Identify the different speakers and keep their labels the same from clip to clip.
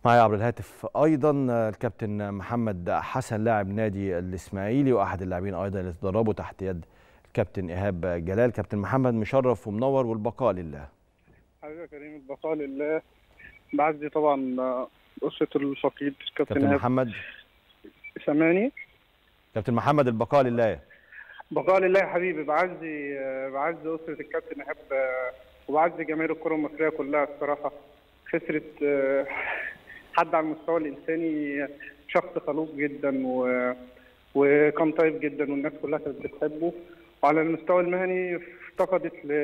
Speaker 1: معي عبر الهاتف ايضا الكابتن محمد حسن لاعب نادي الاسماعيلي واحد اللاعبين ايضا اللي تدربوا تحت يد الكابتن ايهاب جلال كابتن محمد مشرف ومنور والبقاء لله
Speaker 2: حبيبي يا كريم البقاء لله بعزي طبعا أسرة الفقيد كابتن
Speaker 1: كابتن
Speaker 2: إيهاب
Speaker 1: محمد
Speaker 2: سامعني
Speaker 1: كابتن محمد البقاء لله
Speaker 2: بقاء لله يا حبيبي بعزي بعزي أسرة الكابتن إيهاب وبعزي جماهير الكرة المصرية كلها الصراحة خسرت حد على المستوى الإنساني شخص خلوق جدا و... وكان طيب جدا والناس كلها كانت بتحبه وعلى المستوى المهني افتقدت ل...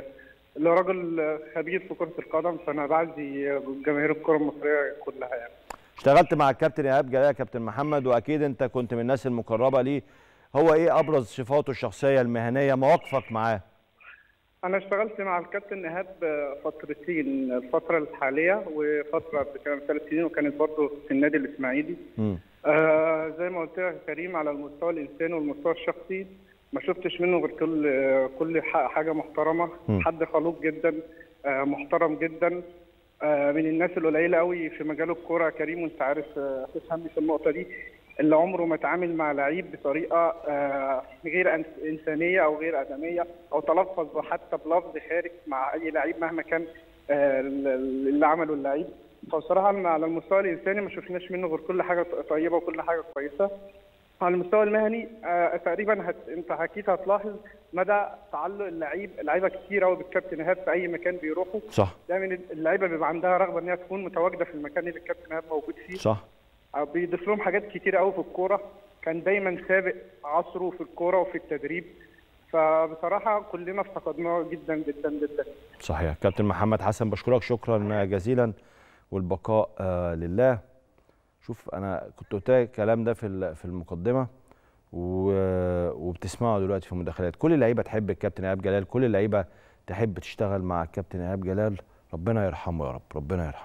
Speaker 2: لراجل خبير في كرة القدم فأنا بعزي جماهير الكرة المصرية كلها يعني
Speaker 1: اشتغلت مع الكابتن ايهاب جلال يا كابتن محمد واكيد انت كنت من الناس المقربه ليه هو ايه ابرز صفاته الشخصيه المهنيه مواقفك معاه
Speaker 2: أنا اشتغلت مع الكابتن إيهاب فترتين الفترة الحالية وفترة قبل كده من ثلاث سنين وكانت برضه في النادي الإسماعيلي.
Speaker 1: مم.
Speaker 2: آه زي ما قلت لك يا كريم على المستوى الإنساني والمستوى الشخصي ما شفتش منه غير كل كل حاجة محترمة،
Speaker 1: مم.
Speaker 2: حد خلوق جدا آه محترم جدا آه من الناس القليلة قوي في مجال الكورة يا كريم وأنت عارف آه تفهمني في النقطة دي اللي عمره ما اتعامل مع لعيب بطريقه آه غير أنس- انسانيه او غير ادميه او تلفظ حتى بلفظ خارج مع اي لعيب مهما كان آه اللي عمله اللعيب فبصراحه أنا على المستوى الانساني ما شفناش منه غير كل حاجه طيبه وكل حاجه كويسه على المستوى المهني آه تقريبا هت... انت اكيد هتلاحظ مدى تعلق اللعيب اللعيبه كتير قوي بالكابتن ايهاب في اي مكان بيروحوا
Speaker 1: صح
Speaker 2: دايما اللعيبه بيبقى عندها رغبه ان هي تكون متواجده في المكان اللي الكابتن ايهاب موجود فيه
Speaker 1: صح
Speaker 2: بيضيف لهم حاجات كتير قوي في الكوره كان دايما سابق عصره في الكوره وفي التدريب فبصراحه كلنا افتقدناه جدا جدا جدا
Speaker 1: صحيح كابتن محمد حسن بشكرك شكرا جزيلا والبقاء آه لله شوف انا كنت قلت لك الكلام ده في ال- في المقدمه و- وبتسمعه دلوقتي في المداخلات كل اللعيبه تحب الكابتن ايهاب جلال كل اللعيبه تحب تشتغل مع الكابتن ايهاب جلال ربنا يرحمه يا رب ربنا يرحمه